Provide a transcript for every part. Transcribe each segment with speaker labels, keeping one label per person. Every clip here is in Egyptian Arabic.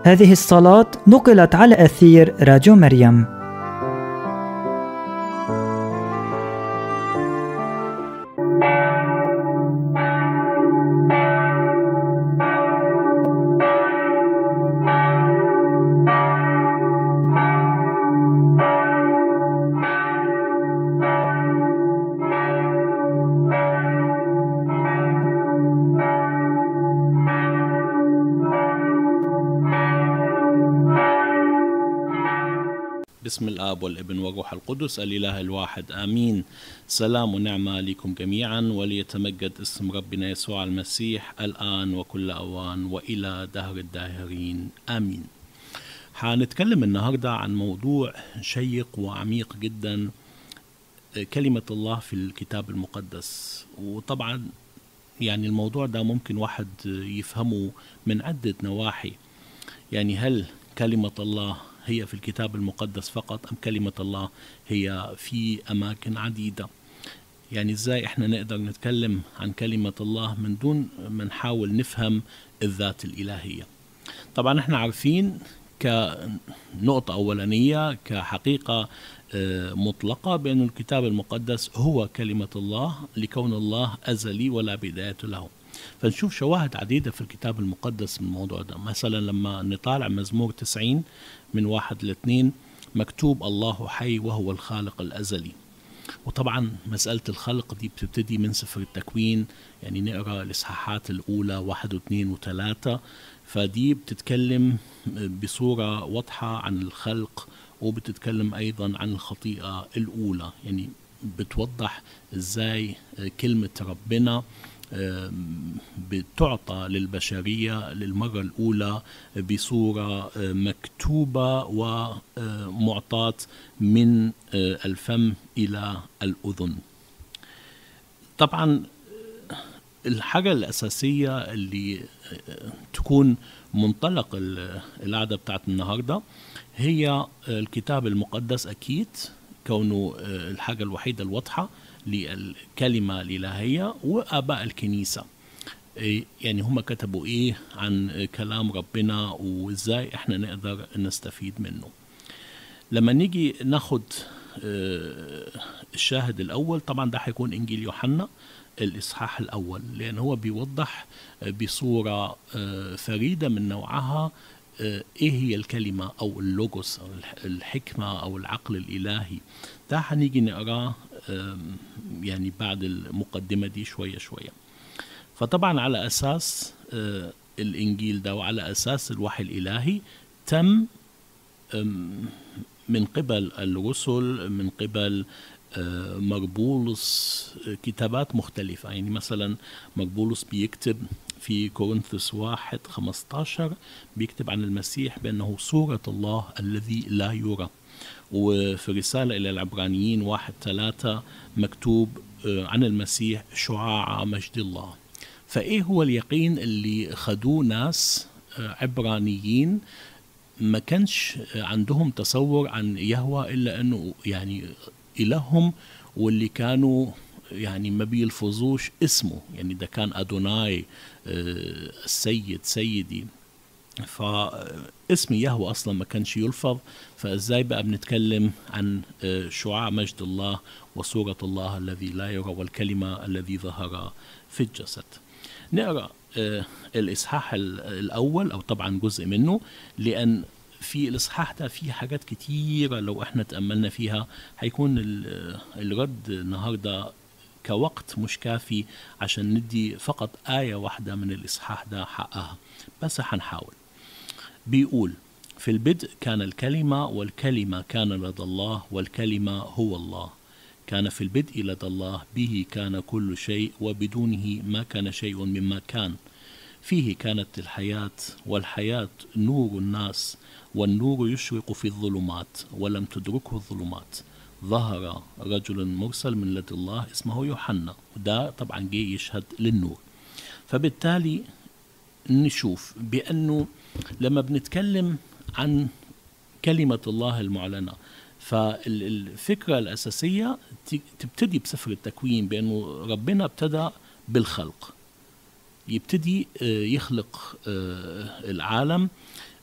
Speaker 1: هذه الصلاة نقلت على أثير راديو مريم
Speaker 2: باسم الآب والابن والروح القدس الإله الواحد آمين سلام ونعمة لكم جميعا وليتمجد اسم ربنا يسوع المسيح الآن وكل أوان وإلى دهر الداهرين آمين هنتكلم النهاردة عن موضوع شيق وعميق جدا كلمة الله في الكتاب المقدس وطبعا يعني الموضوع ده ممكن واحد يفهمه من عدة نواحي يعني هل كلمة الله هي في الكتاب المقدس فقط أم كلمة الله هي في أماكن عديدة يعني إزاي إحنا نقدر نتكلم عن كلمة الله من دون ما نحاول نفهم الذات الإلهية طبعا إحنا عارفين كنقطة أولانية كحقيقة مطلقة بأن الكتاب المقدس هو كلمة الله لكون الله أزلي ولا بداية له فنشوف شواهد عديدة في الكتاب المقدس من الموضوع ده مثلا لما نطالع مزمور 90 من واحد لاثنين مكتوب الله حي وهو الخالق الأزلي وطبعا مسألة الخلق دي بتبتدي من سفر التكوين يعني نقرأ الإصحاحات الأولى واحد واثنين وثلاثة فدي بتتكلم بصورة واضحة عن الخلق وبتتكلم أيضا عن الخطيئة الأولى يعني بتوضح إزاي كلمة ربنا بتعطى للبشرية للمرة الأولى بصورة مكتوبة ومعطاة من الفم إلى الأذن طبعا الحاجة الأساسية اللي تكون منطلق القعدة بتاعت النهاردة هي الكتاب المقدس أكيد كونه الحاجة الوحيدة الواضحة للكلمة الإلهية وآباء الكنيسة يعني هم كتبوا إيه عن كلام ربنا وإزاي إحنا نقدر نستفيد منه لما نيجي ناخد الشاهد الأول طبعا ده هيكون إنجيل يوحنا الإصحاح الأول لأن هو بيوضح بصورة فريدة من نوعها ايه هي الكلمة او اللوجوس او الحكمة او العقل الالهي ده هنيجي نقراه يعني بعد المقدمة دي شوية شوية فطبعا على اساس الانجيل ده وعلى اساس الوحي الالهي تم من قبل الرسل من قبل مربولس كتابات مختلفة يعني مثلا مربولس بيكتب في كورنثوس واحد 15 بيكتب عن المسيح بأنه صورة الله الذي لا يرى وفي رسالة إلى العبرانيين واحد ثلاثة مكتوب عن المسيح شعاع مجد الله فإيه هو اليقين اللي خدوه ناس عبرانيين ما كانش عندهم تصور عن يهوى إلا أنه يعني إلههم واللي كانوا يعني ما بيلفظوش اسمه يعني ده كان أدوناي السيد سيدي فاسم يهوى أصلا ما كانش يلفظ فإزاي بقى بنتكلم عن شعاع مجد الله وصورة الله الذي لا يرى والكلمة الذي ظهر في الجسد نقرأ الإصحاح الأول أو طبعا جزء منه لأن في الإصحاح ده في حاجات كتيرة لو احنا تأملنا فيها هيكون الرد النهارده كوقت مش كافي عشان ندي فقط آية واحدة من الإصحاح ده حقها بس هنحاول بيقول في البدء كان الكلمة والكلمة كان لدى الله والكلمة هو الله كان في البدء لدى الله به كان كل شيء وبدونه ما كان شيء مما كان فيه كانت الحياة والحياة نور الناس والنور يشرق في الظلمات ولم تدركه الظلمات ظهر رجل مرسل من لدى الله اسمه يوحنا وده طبعا جه يشهد للنور فبالتالي نشوف بأنه لما بنتكلم عن كلمة الله المعلنة فالفكرة الأساسية تبتدي بسفر التكوين بأنه ربنا ابتدى بالخلق يبتدي يخلق العالم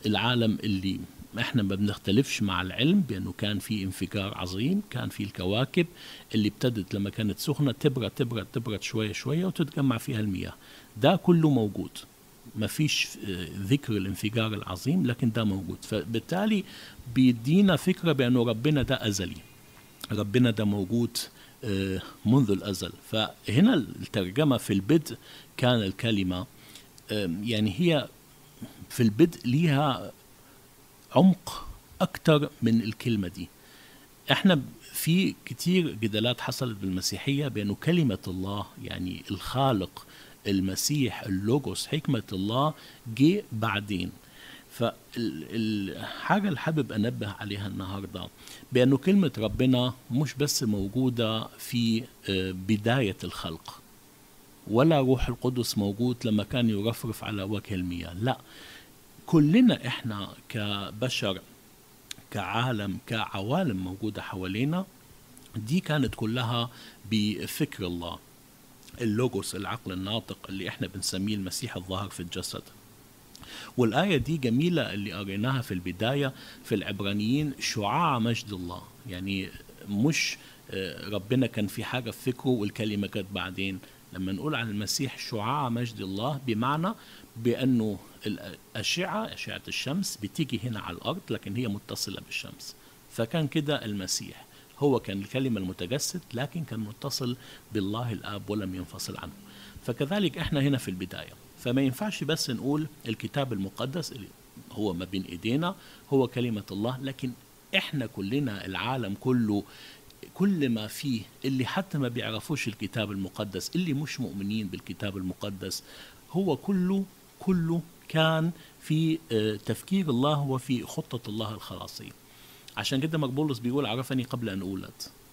Speaker 2: العالم اللي احنا ما بنختلفش مع العلم بانه كان في انفجار عظيم كان في الكواكب اللي ابتدت لما كانت سخنه تبرد تبرد تبرد شويه شويه وتتجمع فيها المياه ده كله موجود ما فيش آه، ذكر الانفجار العظيم لكن ده موجود فبالتالي بيدينا فكره بانه ربنا ده ازلي ربنا ده موجود آه، منذ الازل فهنا الترجمه في البدء كان الكلمه آم، يعني هي في البدء ليها عمق أكتر من الكلمة دي احنا في كتير جدالات حصلت بالمسيحية بأنه كلمة الله يعني الخالق المسيح اللوجوس حكمة الله جه بعدين فالحاجة اللي حابب أنبه عليها النهاردة بأنه كلمة ربنا مش بس موجودة في آه، بداية الخلق ولا روح القدس موجود لما كان يرفرف على وجه المياه لا كلنا احنا كبشر كعالم كعوالم موجودة حوالينا دي كانت كلها بفكر الله اللوجوس العقل الناطق اللي احنا بنسميه المسيح الظاهر في الجسد والآية دي جميلة اللي قريناها في البداية في العبرانيين شعاع مجد الله يعني مش آه، ربنا كان في حاجة في فكره والكلمة كانت بعدين لما نقول عن المسيح شعاع مجد الله بمعنى بأنه الأشعة أشعة الشمس بتيجي هنا على الأرض لكن هي متصلة بالشمس فكان كده المسيح هو كان الكلمة المتجسد لكن كان متصل بالله الآب ولم ينفصل عنه فكذلك احنا هنا في البداية فما ينفعش بس نقول الكتاب المقدس اللي هو ما بين ايدينا هو كلمة الله لكن احنا كلنا العالم كله كل ما فيه اللي حتى ما بيعرفوش الكتاب المقدس اللي مش مؤمنين بالكتاب المقدس هو كله كله كان في آه، تفكير الله وفي خطة الله الخلاصية عشان كده مقبولس بيقول عرفني قبل أن أولد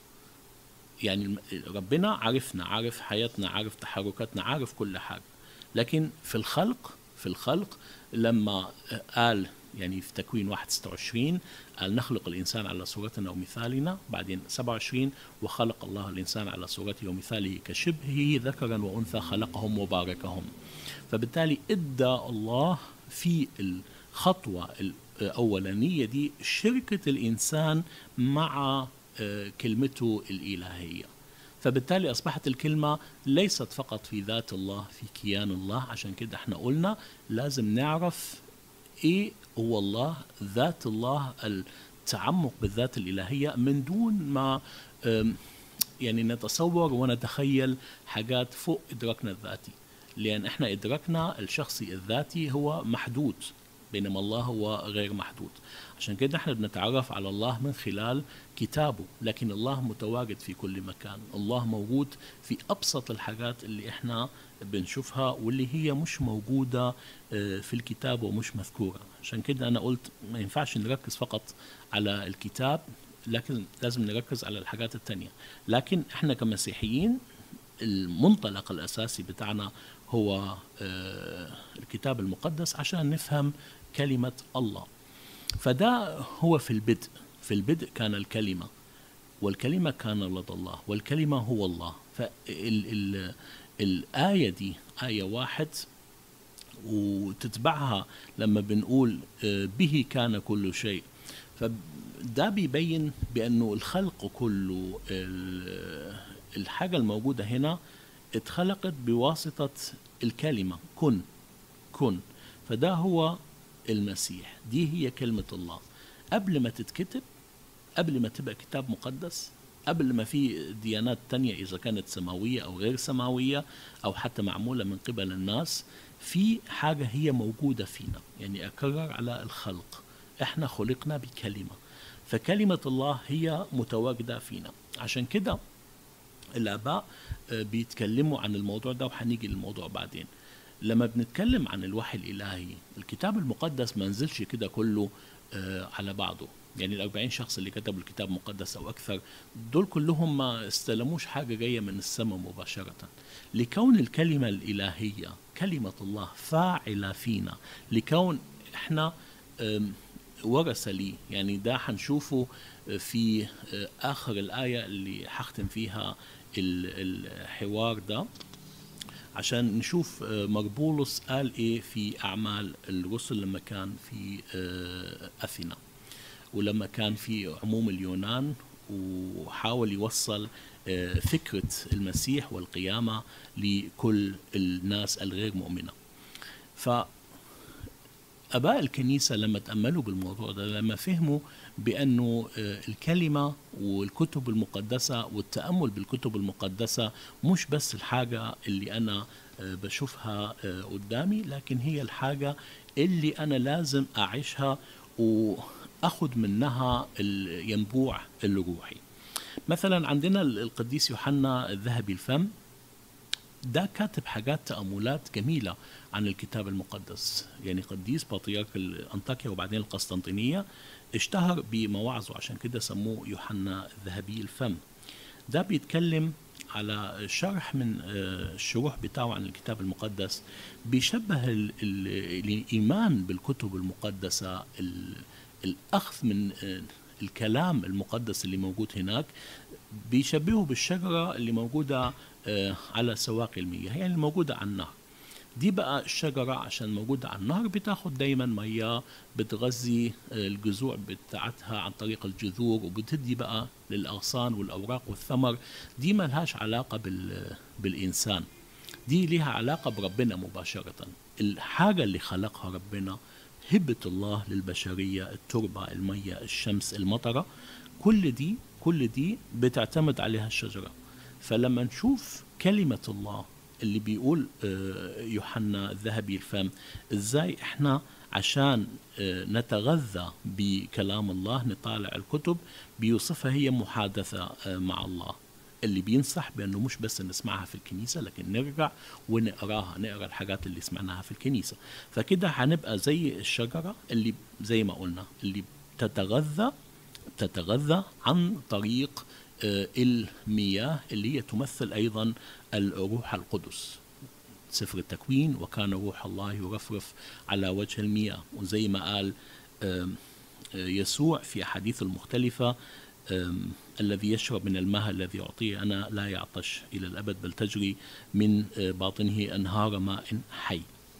Speaker 2: يعني الم- ربنا عارفنا عارف حياتنا عارف تحركاتنا عارف كل حاجة لكن في الخلق في الخلق لما قال يعني في تكوين 1 26 قال نخلق الإنسان على صورتنا ومثالنا بعدين 27 وخلق الله الإنسان على صورته ومثاله كشبهه ذكرا وأنثى خلقهم وباركهم فبالتالي ادى الله في الخطوة الأولانية دي شركة الإنسان مع آه، كلمته الإلهية فبالتالي أصبحت الكلمة ليست فقط في ذات الله في كيان الله عشان كده احنا قلنا لازم نعرف ايه هو الله ذات الله التعمق بالذات الإلهية من دون ما آم، يعني نتصور ونتخيل حاجات فوق إدراكنا الذاتي لأن احنا إدراكنا الشخصي الذاتي هو محدود بينما الله هو غير محدود عشان كده احنا بنتعرف على الله من خلال كتابه لكن الله متواجد في كل مكان الله موجود في أبسط الحاجات اللي احنا بنشوفها واللي هي مش موجودة آه، في الكتاب ومش مذكورة عشان كده أنا قلت ما ينفعش نركز فقط على الكتاب لكن لازم نركز على الحاجات التانية لكن احنا كمسيحيين المنطلق الأساسي بتاعنا هو آه، الكتاب المقدس عشان نفهم كلمة الله فده هو في البدء في البدء كان الكلمة والكلمة كان لدى الله والكلمة هو الله فالآية دي آية واحد وتتبعها لما بنقول آه، به كان كل شيء فده بيبين بأنه الخلق كله ال- الحاجة الموجودة هنا اتخلقت بواسطة الكلمة كن كن فده هو المسيح دي هي كلمة الله قبل ما تتكتب قبل ما تبقى كتاب مقدس قبل ما في ديانات تانية إذا كانت سماوية أو غير سماوية أو حتى معمولة من قبل الناس في حاجة هي موجودة فينا يعني أكرر على الخلق إحنا خلقنا بكلمة فكلمة الله هي متواجدة فينا عشان كده الآباء آه، بيتكلموا عن الموضوع ده وهنيجي للموضوع بعدين لما بنتكلم عن الوحي الإلهي الكتاب المقدس ما نزلش كده كله آه، على بعضه يعني الأربعين شخص اللي كتبوا الكتاب المقدس أو أكثر دول كلهم ما استلموش حاجة جاية من السماء مباشرة لكون الكلمة الإلهية كلمة الله فاعلة فينا لكون إحنا آم، ورثة لي يعني ده هنشوفه في آه، آخر الآية اللي هختم فيها ال- الحوار ده عشان نشوف آه، مربولس قال ايه في اعمال الرسل لما كان في آه، اثينا ولما كان في عموم اليونان وحاول يوصل آه، فكره المسيح والقيامه لكل الناس الغير مؤمنه ف اباء الكنيسه لما تاملوا بالموضوع ده لما فهموا بانه آه، الكلمه والكتب المقدسه والتامل بالكتب المقدسه مش بس الحاجه اللي انا آه، بشوفها آه، قدامي لكن هي الحاجه اللي انا لازم اعيشها واخذ منها الينبوع الروحي مثلا عندنا القديس يوحنا الذهبي الفم ده كاتب حاجات تأملات جميلة عن الكتاب المقدس يعني قديس بطريرك أنطاكيا وبعدين القسطنطينية اشتهر بمواعظه عشان كده سموه يوحنا الذهبي الفم ده بيتكلم على شرح من آه، الشروح بتاعه عن الكتاب المقدس بيشبه ال ال الإيمان بالكتب المقدسة ال الأخذ من آه، الكلام المقدس اللي موجود هناك بيشبهه بالشجرة اللي موجودة آه، على سواقي المياه يعني الموجودة على النهر دي بقى الشجرة عشان موجودة على النهر بتاخد دايما مياه بتغذي آه، الجذوع بتاعتها عن طريق الجذور وبتدي بقى للأغصان والأوراق والثمر دي ما لهاش علاقة بال بالإنسان دي ليها علاقة بربنا مباشرة الحاجة اللي خلقها ربنا هبة الله للبشرية التربة المية الشمس المطرة كل دي كل دي بتعتمد عليها الشجرة فلما نشوف كلمة الله اللي بيقول آه، يوحنا الذهبي الفم ازاي احنا عشان آه، نتغذى بكلام الله نطالع الكتب بيوصفها هي محادثة آه، مع الله اللي بينصح بانه مش بس نسمعها في الكنيسه لكن نرجع ونقراها نقرا الحاجات اللي سمعناها في الكنيسه فكده هنبقى زي الشجره اللي زي ما قلنا اللي تتغذى تتغذى عن طريق آه، المياه اللي هي تمثل أيضا الروح القدس سفر التكوين وكان روح الله يرفرف على وجه المياه وزي ما قال آه، يسوع في أحاديث المختلفة الذي يشرب من الماء الذي يعطيه أنا لا يعطش إلى الأبد بل تجري من آه، باطنه أنهار ماء حي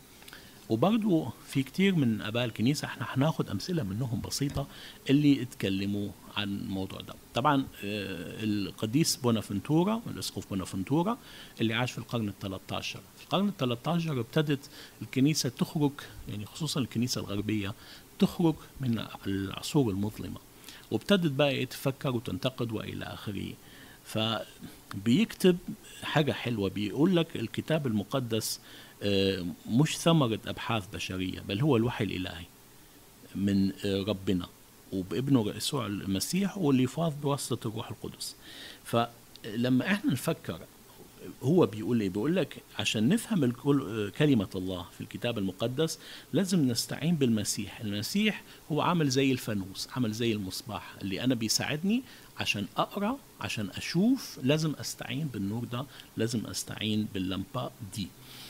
Speaker 2: وبرضو في كتير من اباء الكنيسه احنا هناخد امثله منهم بسيطه اللي اتكلموا عن الموضوع ده طبعا آه، القديس بونافنتورا الاسقف بونافنتورا اللي عاش في القرن ال 13 في القرن ال 13 ابتدت الكنيسه تخرج يعني خصوصا الكنيسه الغربيه تخرج من العصور المظلمه وابتدت بقى تفكر وتنتقد والى اخره فبيكتب حاجه حلوه بيقول لك الكتاب المقدس آه، مش ثمرة أبحاث بشرية بل هو الوحي الإلهي من آه، ربنا وبابنه يسوع المسيح واللي فاض بواسطة الروح القدس فلما احنا نفكر هو بيقول ايه بيقول لك عشان نفهم الكل كلمة الله في الكتاب المقدس لازم نستعين بالمسيح المسيح هو عامل زي الفانوس عامل زي المصباح اللي انا بيساعدني عشان اقرا عشان اشوف لازم استعين بالنور ده لازم استعين باللمبة دي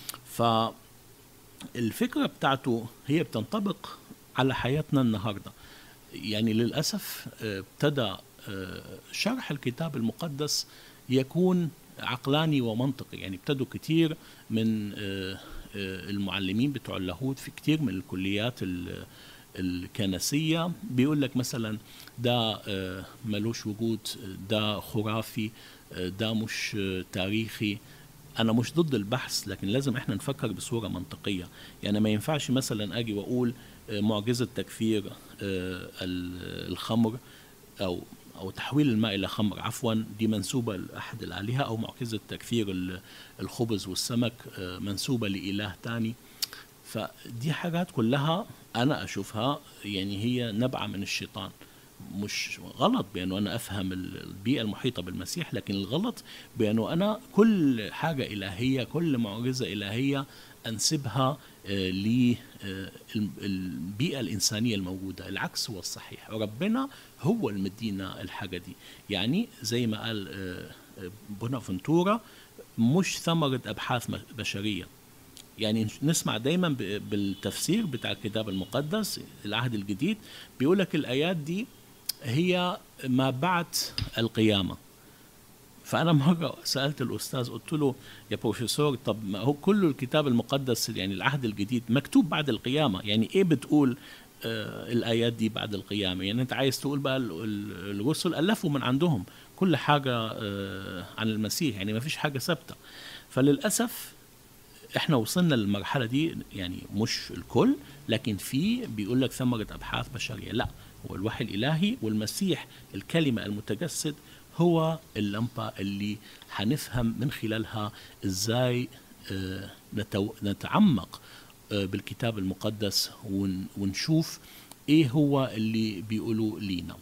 Speaker 2: فالفكرة بتاعته هي بتنطبق على حياتنا النهاردة يعني للأسف آه، ابتدى آه، شرح الكتاب المقدس يكون عقلاني ومنطقي يعني ابتدوا كتير من آه، المعلمين بتوع اللاهوت في كتير من الكليات الكنسية بيقول لك مثلا ده ملوش وجود ده خرافي ده مش تاريخي انا مش ضد البحث لكن لازم احنا نفكر بصوره منطقيه يعني ما ينفعش مثلا اجي واقول آه، معجزه تكفير آه، الخمر او او تحويل الماء الى خمر عفوا دي منسوبه لاحد الالهه او معجزه تكفير الخبز والسمك آه، منسوبه لاله ثاني فدي حاجات كلها انا اشوفها يعني هي نبعه من الشيطان مش غلط بانه انا افهم البيئه المحيطه بالمسيح لكن الغلط بانه انا كل حاجه الهيه كل معجزه الهيه انسبها آه، للبيئه الانسانيه الموجوده العكس هو الصحيح ربنا هو المدينا الحاجه دي يعني زي ما قال آه، بونافنتورا مش ثمره ابحاث بشريه يعني نسمع دايما بالتفسير بتاع الكتاب المقدس العهد الجديد بيقول لك الايات دي هي ما بعد القيامة فانا مره سالت الاستاذ قلت له يا بروفيسور طب ما هو كل الكتاب المقدس يعني العهد الجديد مكتوب بعد القيامه يعني ايه بتقول آه الايات دي بعد القيامه يعني انت عايز تقول بقى ال- ال- الرسل الفوا من عندهم كل حاجه آه عن المسيح يعني ما فيش حاجه ثابته فللاسف احنا وصلنا للمرحله دي يعني مش الكل لكن في بيقول لك ثمره ابحاث بشريه لا هو الوحي الالهي والمسيح الكلمه المتجسد هو اللمبه اللي هنفهم من خلالها ازاي آه، نتو- نتعمق آه، بالكتاب المقدس ون- ونشوف ايه هو اللي بيقولوا لينا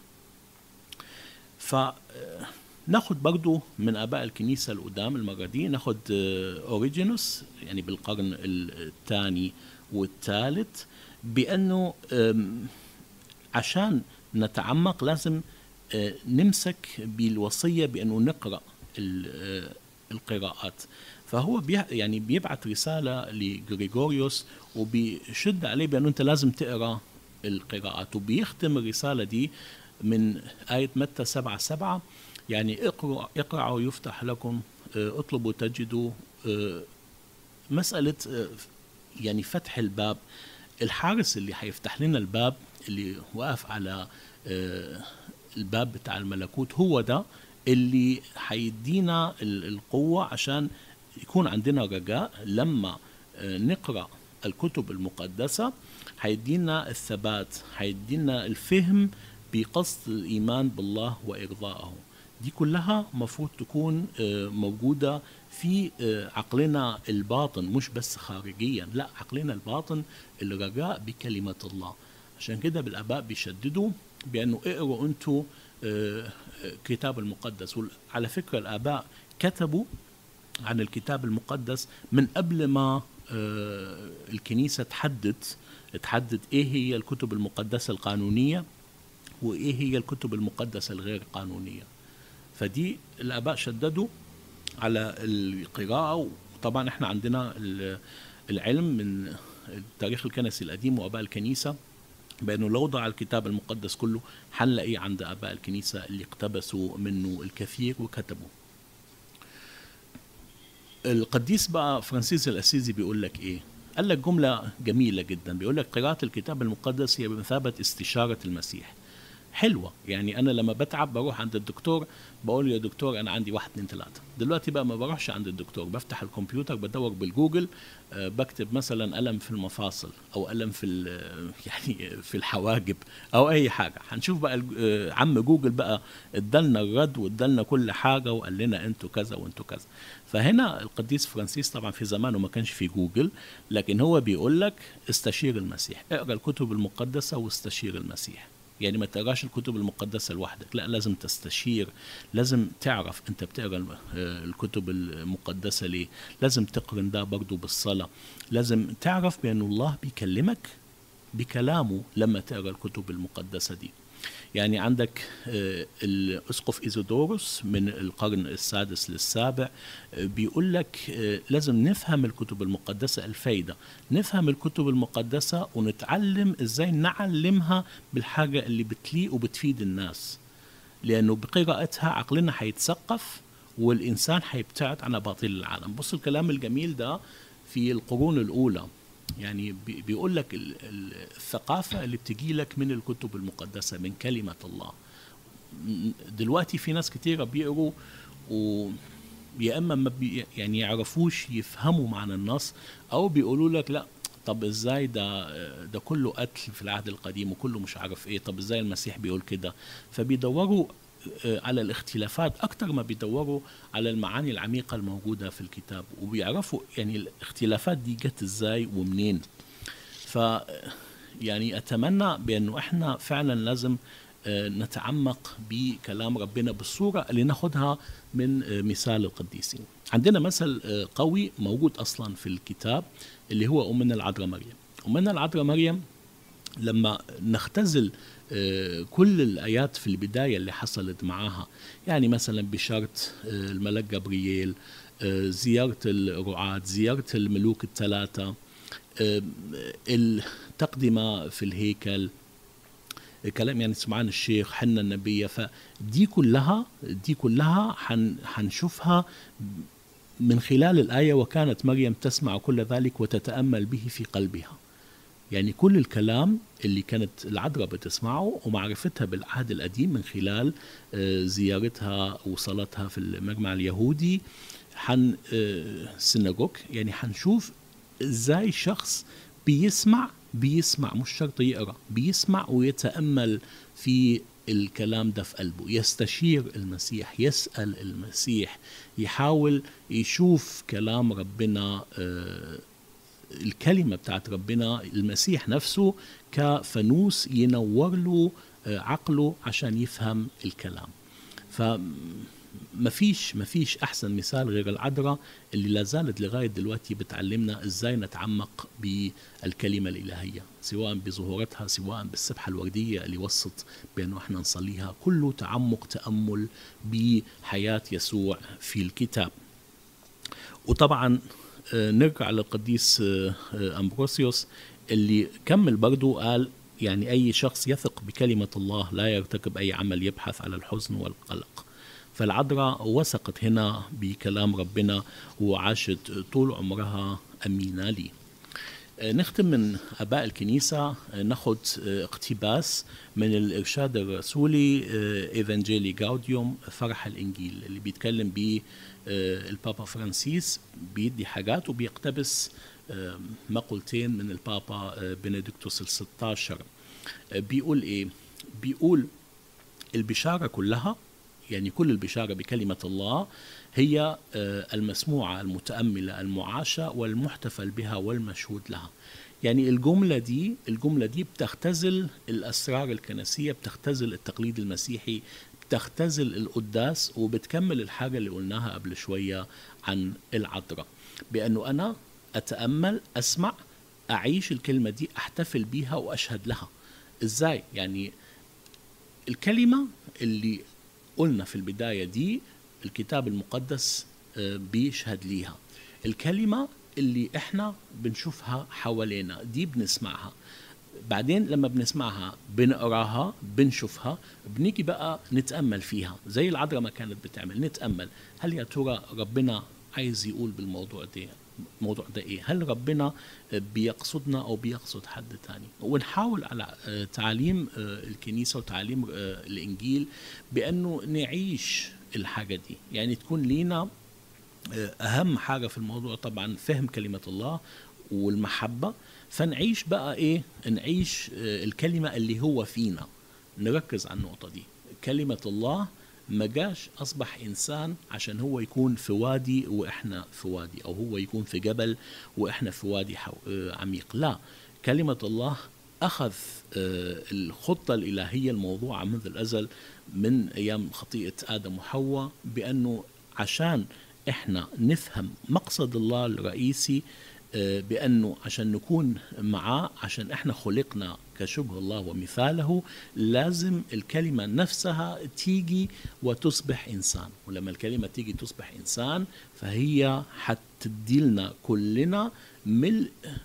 Speaker 2: ف ناخد برضو من اباء الكنيسه القدام المره دي ناخد اوريجينوس يعني بالقرن الثاني والثالث بانه آم، عشان نتعمق لازم آه، نمسك بالوصيه بانه نقرا ال- آه، القراءات فهو بي يعني بيبعت رساله لجريجوريوس وبيشد عليه بانه انت لازم تقرا القراءات وبيختم الرساله دي من آية متى سبعة سبعة يعني اقرأ اقرأوا يفتح لكم آه، اطلبوا تجدوا آه، مسألة آه، يعني فتح الباب الحارس اللي هيفتح لنا الباب اللي واقف على آه، الباب بتاع الملكوت هو ده اللي هيدينا ال- القوة عشان يكون عندنا رجاء لما آه، نقرأ الكتب المقدسة هيدينا الثبات هيدينا الفهم بقصد الإيمان بالله وإرضائه دي كلها مفروض تكون آه، موجودة في آه، عقلنا الباطن مش بس خارجيا لا عقلنا الباطن الرجاء بكلمة الله عشان كده بالآباء بيشددوا بأنه اقروا أنتوا آه، آه، كتاب المقدس وعلى فكرة الآباء كتبوا عن الكتاب المقدس من قبل ما آه، الكنيسة تحدد تحدد ايه هي الكتب المقدسة القانونية وايه هي الكتب المقدسة الغير قانونية فدي الآباء شددوا على القراءة وطبعا احنا عندنا ال- العلم من التاريخ الكنسي القديم وآباء الكنيسة بأنه لو ضع الكتاب المقدس كله حنلاقيه عند آباء الكنيسة اللي اقتبسوا منه الكثير وكتبوا القديس بقى فرانسيس الأسيزي بيقول لك إيه قال لك جملة جميلة جدا بيقول لك قراءة الكتاب المقدس هي بمثابة استشارة المسيح حلوة يعني أنا لما بتعب بروح عند الدكتور بقول له يا دكتور أنا عندي واحد اتنين تلاتة دلوقتي بقى ما بروحش عند الدكتور بفتح الكمبيوتر بدور بالجوجل آه، بكتب مثلا ألم في المفاصل أو ألم في ال- يعني في الحواجب أو أي حاجة هنشوف بقى الج- آه، عم جوجل بقى ادالنا الرد وادالنا كل حاجة وقال لنا انتوا كذا وانتوا كذا فهنا القديس فرانسيس طبعا في زمانه ما كانش في جوجل لكن هو بيقول لك استشير المسيح اقرا الكتب المقدسة واستشير المسيح يعني ما تقراش الكتب المقدسة لوحدك لا لازم تستشير لازم تعرف انت بتقرا الم- آه، الكتب المقدسة ليه لازم تقرن ده برضو بالصلاة لازم تعرف بأن الله بيكلمك بكلامه لما تقرا الكتب المقدسة دي يعني عندك آه، الاسقف ايزودوروس من القرن السادس للسابع آه، بيقول لك آه، لازم نفهم الكتب المقدسه الفايده نفهم الكتب المقدسه ونتعلم ازاي نعلمها بالحاجه اللي بتليق وبتفيد الناس لانه بقراءتها عقلنا هيتثقف والانسان هيبتعد عن باطل العالم بص الكلام الجميل ده في القرون الاولى يعني بي- بيقول لك ال- ال- الثقافه اللي بتجي لك من الكتب المقدسه من كلمه الله م- دلوقتي في ناس كتيره بيقروا و يا اما ما بي يعني يعرفوش يفهموا معنى النص او بيقولوا لك لا طب ازاي ده ده كله قتل في العهد القديم وكله مش عارف ايه طب ازاي المسيح بيقول كده فبيدوروا آه، على الاختلافات اكتر ما بيدوروا على المعاني العميقه الموجوده في الكتاب وبيعرفوا يعني الاختلافات دي جت ازاي ومنين ف يعني اتمنى بانه احنا فعلا لازم آه، نتعمق بكلام ربنا بالصوره اللي ناخدها من آه، مثال القديسين. عندنا مثل آه، قوي موجود اصلا في الكتاب اللي هو امنا العذراء مريم. امنا العذراء مريم لما نختزل آه، كل الآيات في البداية اللي حصلت معاها يعني مثلا بشرط آه، الملك جبريل آه، زيارة الرعاة زيارة الملوك الثلاثة آه، التقدمة في الهيكل كلام يعني سمعان الشيخ حنا النبية فدي كلها دي كلها حن حنشوفها من خلال الآية وكانت مريم تسمع كل ذلك وتتأمل به في قلبها يعني كل الكلام اللي كانت العذراء بتسمعه ومعرفتها بالعهد القديم من خلال آه، زيارتها وصلاتها في المجمع اليهودي حن آه، سيناجوج يعني حنشوف ازاي شخص بيسمع بيسمع مش شرط يقرا بيسمع ويتامل في الكلام ده في قلبه يستشير المسيح يسال المسيح يحاول يشوف كلام ربنا آه، الكلمه بتاعت ربنا المسيح نفسه كفانوس ينور له آه، عقله عشان يفهم الكلام ف مفيش مفيش احسن مثال غير العذراء اللي لا زالت لغايه دلوقتي بتعلمنا ازاي نتعمق بالكلمه الالهيه سواء بظهورتها سواء بالسبحه الورديه اللي وصت بانه احنا نصليها كله تعمق تامل بحياه يسوع في الكتاب وطبعا آه، نرجع للقديس آه، آه، امبروسيوس اللي كمل برضه قال يعني اي شخص يثق بكلمه الله لا يرتكب اي عمل يبحث على الحزن والقلق فالعذراء وثقت هنا بكلام ربنا وعاشت طول عمرها أمينة لي نختم من أباء الكنيسة ناخد اقتباس من الإرشاد الرسولي إيفانجيلي جاوديوم فرح الإنجيل اللي بيتكلم بيه البابا فرانسيس بيدي حاجات وبيقتبس مقولتين من البابا بنديكتوس الستاشر بيقول إيه؟ بيقول البشارة كلها يعني كل البشارة بكلمة الله هي المسموعة المتأملة المعاشة والمحتفل بها والمشهود لها يعني الجملة دي الجملة دي بتختزل الأسرار الكنسية بتختزل التقليد المسيحي بتختزل القداس وبتكمل الحاجة اللي قلناها قبل شوية عن العذراء بأنه أنا أتأمل أسمع أعيش الكلمة دي أحتفل بيها وأشهد لها إزاي يعني الكلمة اللي قلنا في البداية دي الكتاب المقدس بيشهد ليها الكلمة اللي احنا بنشوفها حوالينا دي بنسمعها بعدين لما بنسمعها بنقراها بنشوفها بنيجي بقى نتأمل فيها زي العذراء ما كانت بتعمل نتأمل هل يا ترى ربنا عايز يقول بالموضوع ده الموضوع ده ايه هل ربنا بيقصدنا او بيقصد حد تاني ونحاول على تعاليم الكنيسه وتعاليم الانجيل بانه نعيش الحاجه دي يعني تكون لينا اهم حاجه في الموضوع طبعا فهم كلمه الله والمحبه فنعيش بقى ايه نعيش الكلمه اللي هو فينا نركز على النقطه دي كلمه الله ما جاش اصبح انسان عشان هو يكون في وادي واحنا في وادي او هو يكون في جبل واحنا في وادي عميق لا كلمه الله اخذ الخطه الالهيه الموضوعه منذ الازل من ايام خطيئه ادم وحواء بانه عشان احنا نفهم مقصد الله الرئيسي بانه عشان نكون معاه عشان احنا خلقنا كشبه الله ومثاله لازم الكلمة نفسها تيجي وتصبح إنسان ولما الكلمة تيجي تصبح إنسان فهي حتدي لنا كلنا ملء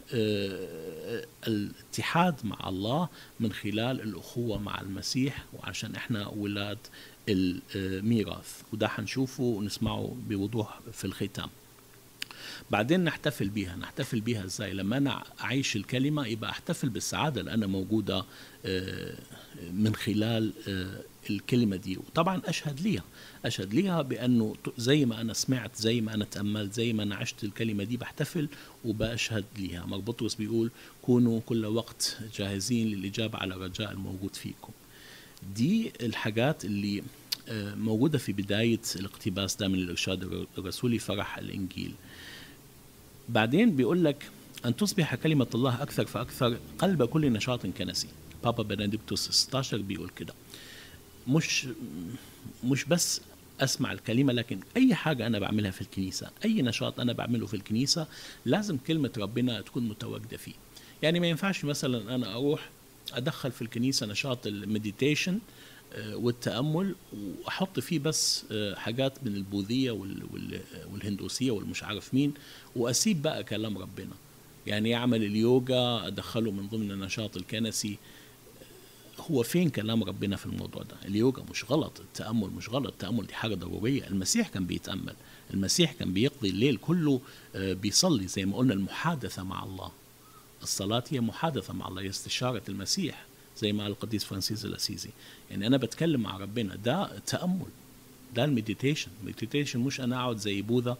Speaker 2: الاتحاد مع الله من خلال الأخوة مع المسيح وعشان إحنا ولاد الميراث وده حنشوفه ونسمعه بوضوح في الختام بعدين نحتفل بيها نحتفل بيها ازاي لما انا اعيش الكلمه يبقى احتفل بالسعاده اللي انا موجوده من خلال الكلمه دي وطبعا اشهد ليها اشهد ليها بانه زي ما انا سمعت زي ما انا تاملت زي ما انا عشت الكلمه دي بحتفل وبشهد ليها مربطوس بيقول كونوا كل وقت جاهزين للاجابه على الرجاء الموجود فيكم دي الحاجات اللي موجودة في بداية الاقتباس ده من الإرشاد الرسولي فرح الإنجيل بعدين بيقول لك أن تصبح كلمة الله أكثر فأكثر قلب كل نشاط كنسي بابا بنديكتوس 16 بيقول كده مش مش بس اسمع الكلمه لكن اي حاجه انا بعملها في الكنيسه اي نشاط انا بعمله في الكنيسه لازم كلمه ربنا تكون متواجده فيه يعني ما ينفعش مثلا انا اروح ادخل في الكنيسه نشاط المديتيشن والتامل واحط فيه بس حاجات من البوذيه والهندوسيه والمش عارف مين واسيب بقى كلام ربنا يعني يعمل اليوجا ادخله من ضمن النشاط الكنسي هو فين كلام ربنا في الموضوع ده اليوجا مش غلط التأمل مش غلط التأمل دي حاجة ضرورية المسيح كان بيتأمل المسيح كان بيقضي الليل كله آه، بيصلي زي ما قلنا المحادثة مع الله الصلاة هي محادثة مع الله هي استشارة المسيح زي ما قال القديس فرانسيس الأسيزي يعني أنا بتكلم مع ربنا ده تأمل ده المديتيشن المديتيشن مش أنا أقعد زي بوذا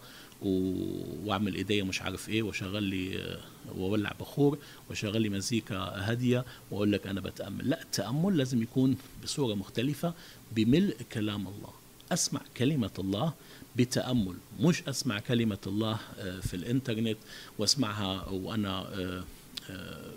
Speaker 2: و- واعمل ايديا مش عارف ايه واشغل لي آه، واولع بخور واشغل لي مزيكا هاديه واقول لك انا بتامل لا التامل لازم يكون بصوره مختلفه بملء كلام الله اسمع كلمه الله بتامل مش اسمع كلمه الله آه، في الانترنت واسمعها وانا آه، آه،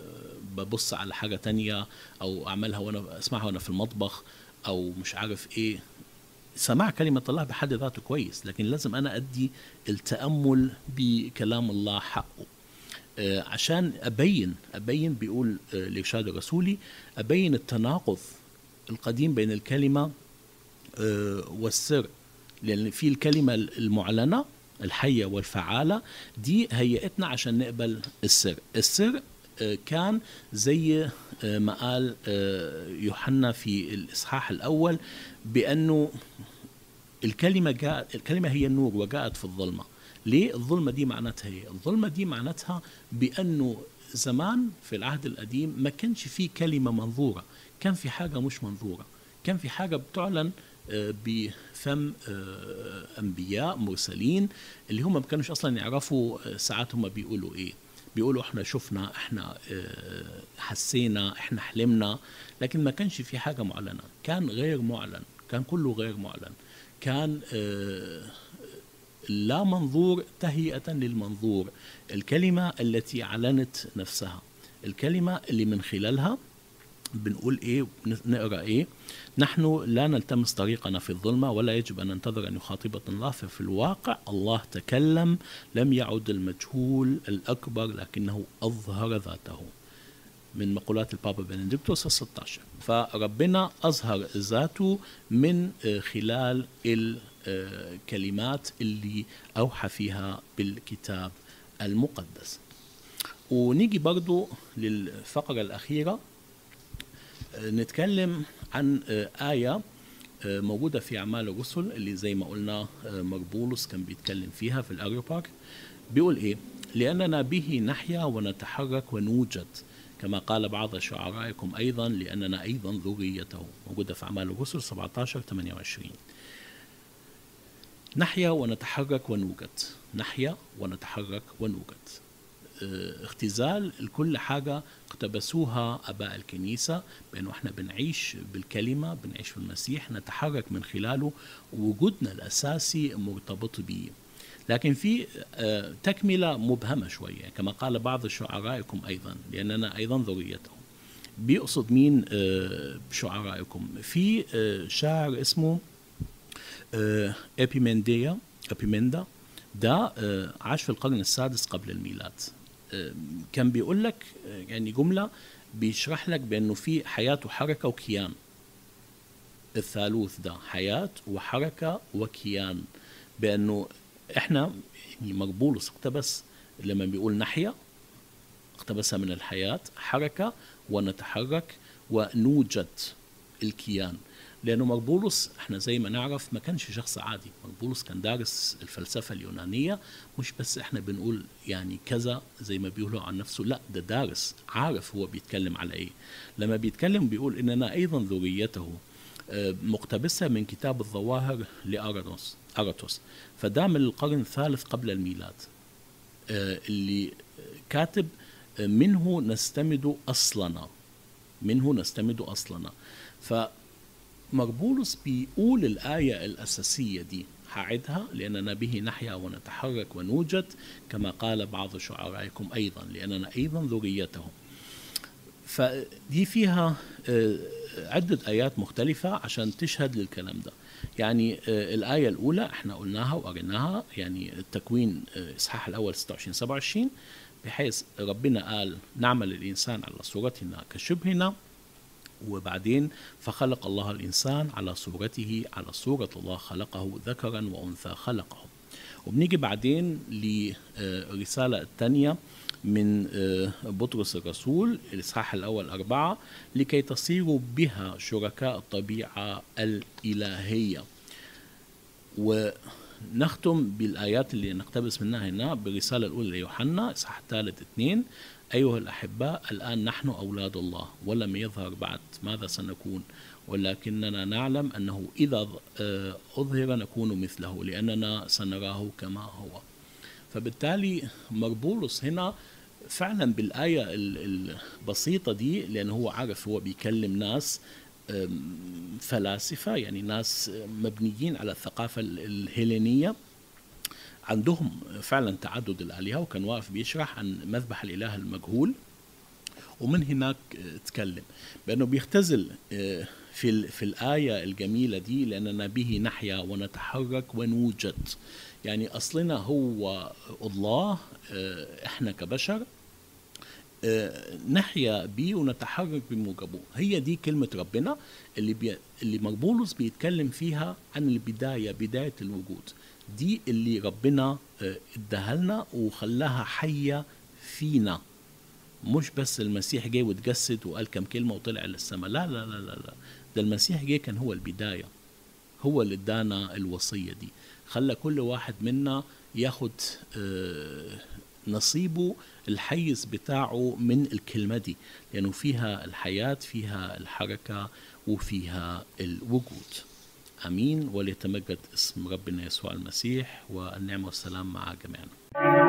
Speaker 2: ببص على حاجه تانية او اعملها وانا اسمعها وانا في المطبخ او مش عارف ايه سماع كلمة الله بحد ذاته كويس لكن لازم أنا أدي التأمل بكلام الله حقه آه، عشان أبين أبين بيقول آه، الإرشاد الرسولي أبين التناقض القديم بين الكلمة آه، والسر لأن في الكلمة المعلنة الحية والفعالة دي هيئتنا عشان نقبل السر السر آه، كان زي آه، ما قال آه، يوحنا في الإصحاح الأول بأنه الكلمة جاءت الكلمة هي النور وجاءت في الظلمة ليه الظلمة دي معناتها ايه الظلمة دي معناتها بأنه زمان في العهد القديم ما كانش في كلمة منظورة كان في حاجة مش منظورة كان في حاجة بتعلن آه، بفم آه، أنبياء مرسلين اللي هم ما كانوش أصلا يعرفوا آه، ساعات هم بيقولوا إيه بيقولوا احنا شفنا احنا آه، حسينا احنا حلمنا لكن ما كانش في حاجة معلنة كان غير معلن كان كله غير معلن كان آه، لا منظور تهيئة للمنظور الكلمة التي أعلنت نفسها الكلمة اللي من خلالها بنقول ايه نقرا ايه نحن لا نلتمس طريقنا في الظلمه ولا يجب ان ننتظر ان يخاطبنا الله ففي الواقع الله تكلم لم يعد المجهول الاكبر لكنه اظهر ذاته من مقولات البابا بنديكتوس ال 16 فربنا اظهر ذاته من آه، خلال الكلمات اللي اوحى فيها بالكتاب المقدس ونيجي برضو للفقره الاخيره نتكلم عن آه، آية آه، موجودة في أعمال الرسل اللي زي ما قلنا آه، مربولس كان بيتكلم فيها في الأريوباغ بيقول إيه لأننا به نحيا ونتحرك ونوجد كما قال بعض شعرائكم أيضا لأننا أيضا ذريته موجودة في أعمال الرسل 17 28 نحيا ونتحرك ونوجد نحيا ونتحرك ونوجد آه، اختزال لكل حاجة اقتبسوها أباء الكنيسة بأنه احنا بنعيش بالكلمة بنعيش في المسيح نتحرك من خلاله وجودنا الأساسي مرتبط به لكن في آه، تكملة مبهمة شوية كما قال بعض شعرائكم أيضا لأننا أيضا ذريتهم بيقصد مين آه، بشعرائكم في آه، شاعر اسمه آه، ابيمنديا ابيمندا ده آه، عاش في القرن السادس قبل الميلاد آه، كان بيقول لك آه، يعني جملة بيشرح لك بأنه في حياة وحركة وكيان الثالوث ده حياة وحركة وكيان بأنه احنا يعني مقبولس اقتبس لما بيقول نحيا اقتبسها من الحياة حركة ونتحرك ونوجد الكيان لأنه مقبولس احنا زي ما نعرف ما كانش شخص عادي مقبولس كان دارس الفلسفة اليونانية مش بس احنا بنقول يعني كذا زي ما بيقولوا عن نفسه لا ده دارس عارف هو بيتكلم على ايه لما بيتكلم بيقول اننا ايضا ذريته آه، مقتبسة من كتاب الظواهر لأراتوس أراتوس فده من القرن الثالث قبل الميلاد آه، اللي كاتب آه، منه نستمد أصلنا منه نستمد أصلنا فمربولس بيقول الآية الأساسية دي هعدها لأننا به نحيا ونتحرك ونوجد كما قال بعض شعرائكم أيضا لأننا أيضا ذريته فدي فيها آه، عدة آيات مختلفة عشان تشهد للكلام ده يعني آه، الآية الأولى احنا قلناها وقريناها يعني التكوين آه، إصحاح الأول 26 27 بحيث ربنا قال نعمل الإنسان على صورتنا كشبهنا وبعدين فخلق الله الإنسان على صورته على صورة الله خلقه ذكرا وأنثى خلقه وبنيجي بعدين للرسالة الثانية من آه، بطرس الرسول الإصحاح الأول أربعة لكي تصيروا بها شركاء الطبيعة الإلهية ونختم بالآيات اللي نقتبس منها هنا بالرسالة الأولى ليوحنا إصحاح الثالث اثنين أيها الأحباء الآن نحن أولاد الله ولم يظهر بعد ماذا سنكون ولكننا نعلم أنه إذا آه، أظهر نكون مثله لأننا سنراه كما هو فبالتالي مربولس هنا فعلا بالآية البسيطة دي لأنه هو عارف هو بيكلم ناس فلاسفة يعني ناس مبنيين على الثقافة الهيلينية عندهم فعلا تعدد الآلهة وكان واقف بيشرح عن مذبح الإله المجهول ومن هناك تكلم بأنه بيختزل آه، في في الآية الجميلة دي لأننا به نحيا ونتحرك ونوجد يعني أصلنا هو الله آه، إحنا كبشر آه، نحيا به ونتحرك بموجبه هي دي كلمة ربنا اللي بي... اللي مقبولس بيتكلم فيها عن البداية بداية الوجود دي اللي ربنا آه، اداها لنا وخلاها حية فينا مش بس المسيح جاي وتجسد وقال كم كلمة وطلع للسماء لا لا لا لا لا ده المسيح جه كان هو البداية هو اللي ادانا الوصية دي خلى كل واحد منا ياخد آه، نصيبه الحيز بتاعه من الكلمة دي لأنه فيها الحياة فيها الحركة وفيها الوجود امين وليتمجد اسم ربنا يسوع المسيح والنعمه والسلام مع جميعنا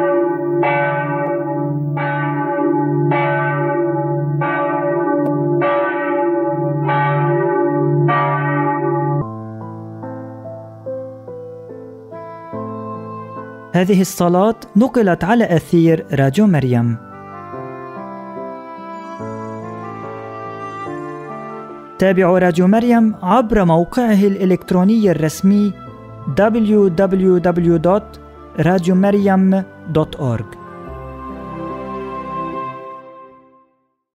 Speaker 1: هذه الصلاة نقلت على أثير راديو مريم تابعوا راديو مريم عبر موقعه الإلكتروني الرسمي www.radiomariam.org